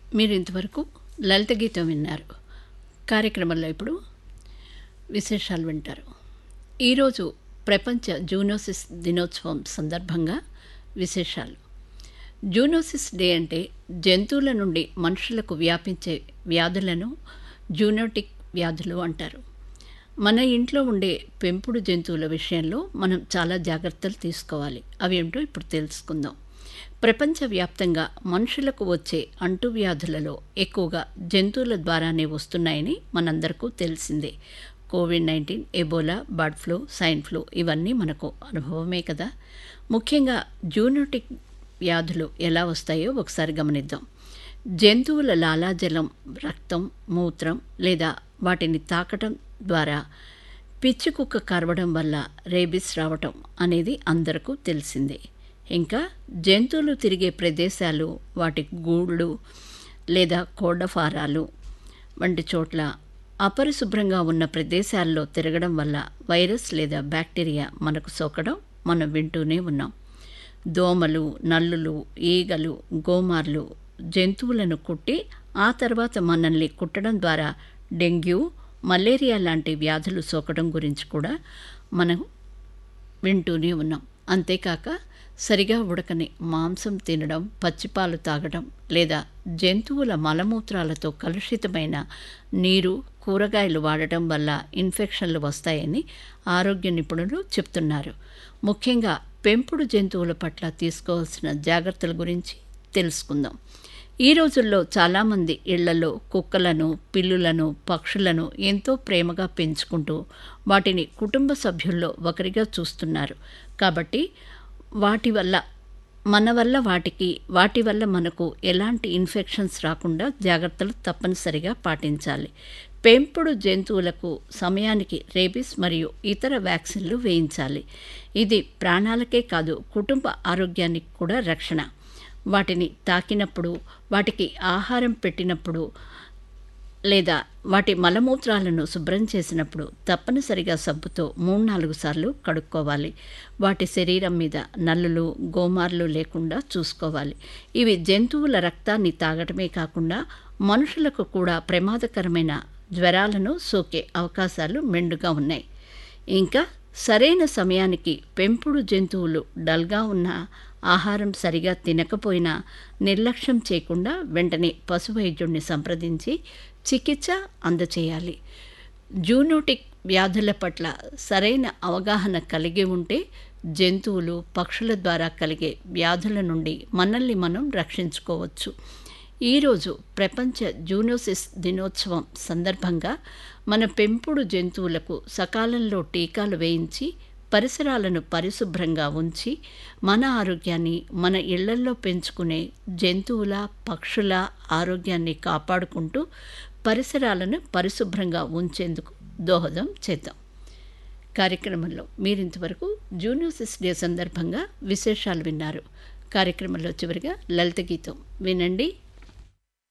మీరు ఇంతవరకు లలిత గీతం విన్నారు కార్యక్రమంలో ఇప్పుడు విశేషాలు వింటారు ఈరోజు ప్రపంచ జూనోసిస్ దినోత్సవం సందర్భంగా విశేషాలు జూనోసిస్ డే అంటే జంతువుల నుండి మనుషులకు వ్యాపించే వ్యాధులను జూనోటిక్ వ్యాధులు అంటారు మన ఇంట్లో ఉండే పెంపుడు జంతువుల విషయంలో మనం చాలా జాగ్రత్తలు తీసుకోవాలి అవి ఏంటో ఇప్పుడు తెలుసుకుందాం ప్రపంచవ్యాప్తంగా మనుషులకు వచ్చే అంటువ్యాధులలో ఎక్కువగా జంతువుల ద్వారానే వస్తున్నాయని మనందరికీ తెలిసిందే Covid nineteen Ebola bird flu swine flu ఇవన్నీ మనకు అనుభవమే కదా ముఖ్యంగా జూనోటిక్ వ్యాధులు ఎలా వస్తాయో ఒకసారి గమనిద్దాం జంతువుల లాలాజలం రక్తం మూత్రం లేదా వాటిని తాకటం ద్వారా పిచ్చి కుక్క కరవడం వల్ల రేబిస్ రావటం అనేది అందరికీ తెలిసిందే ఇంకా జంతువులు తిరిగే ప్రదేశాలు వాటి గూళ్ళు లేదా కోడఫారాలు వంటి చోట్ల అపరిశుభ్రంగా ఉన్న ప్రదేశాల్లో తిరగడం వల్ల వైరస్ లేదా బ్యాక్టీరియా మనకు సోకడం మనం వింటూనే ఉన్నాం దోమలు నల్లులు ఈగలు గోమార్లు జంతువులను కుట్టి ఆ తర్వాత మనల్ని కుట్టడం ద్వారా డెంగ్యూ మలేరియా లాంటి వ్యాధులు సోకడం గురించి కూడా మనం వింటూనే ఉన్నాం అంతేకాక సరిగా ఉడకని మాంసం తినడం పచ్చిపాలు తాగడం లేదా జంతువుల మలమూత్రాలతో కలుషితమైన నీరు కూరగాయలు వాడటం వల్ల ఇన్ఫెక్షన్లు వస్తాయని ఆరోగ్య నిపుణులు చెప్తున్నారు ముఖ్యంగా పెంపుడు జంతువుల పట్ల తీసుకోవాల్సిన జాగ్రత్తల గురించి తెలుసుకుందాం ఈ రోజుల్లో చాలామంది ఇళ్లలో కుక్కలను పిల్లులను పక్షులను ఎంతో ప్రేమగా పెంచుకుంటూ వాటిని కుటుంబ సభ్యుల్లో ఒకరిగా చూస్తున్నారు కాబట్టి వాటి వల్ల మన వల్ల వాటికి వాటి వల్ల మనకు ఎలాంటి ఇన్ఫెక్షన్స్ రాకుండా జాగ్రత్తలు తప్పనిసరిగా పాటించాలి పెంపుడు జంతువులకు సమయానికి రేబిస్ మరియు ఇతర వ్యాక్సిన్లు వేయించాలి ఇది ప్రాణాలకే కాదు కుటుంబ ఆరోగ్యానికి కూడా రక్షణ వాటిని తాకినప్పుడు వాటికి ఆహారం పెట్టినప్పుడు లేదా వాటి మలమూత్రాలను శుభ్రం చేసినప్పుడు తప్పనిసరిగా సబ్బుతో మూడు నాలుగు సార్లు కడుక్కోవాలి వాటి శరీరం మీద నల్లులు గోమార్లు లేకుండా చూసుకోవాలి ఇవి జంతువుల రక్తాన్ని తాగటమే కాకుండా మనుషులకు కూడా ప్రమాదకరమైన జ్వరాలను సోకే అవకాశాలు మెండుగా ఉన్నాయి ఇంకా సరైన సమయానికి పెంపుడు జంతువులు డల్గా ఉన్న ఆహారం సరిగా తినకపోయినా నిర్లక్ష్యం చేయకుండా వెంటనే పశు వైద్యుడిని సంప్రదించి చికిత్స అందచేయాలి జూనోటిక్ వ్యాధుల పట్ల సరైన అవగాహన కలిగి ఉంటే జంతువులు పక్షుల ద్వారా కలిగే వ్యాధుల నుండి మనల్ని మనం రక్షించుకోవచ్చు ఈరోజు ప్రపంచ జూనోసిస్ దినోత్సవం సందర్భంగా మన పెంపుడు జంతువులకు సకాలంలో టీకాలు వేయించి పరిసరాలను పరిశుభ్రంగా ఉంచి మన ఆరోగ్యాన్ని మన ఇళ్లల్లో పెంచుకునే జంతువుల పక్షుల ఆరోగ్యాన్ని కాపాడుకుంటూ పరిసరాలను పరిశుభ్రంగా ఉంచేందుకు దోహదం చేద్దాం కార్యక్రమంలో మీరింతవరకు జూనియోసిస్ డే సందర్భంగా విశేషాలు విన్నారు కార్యక్రమంలో చివరిగా లలిత గీతం వినండి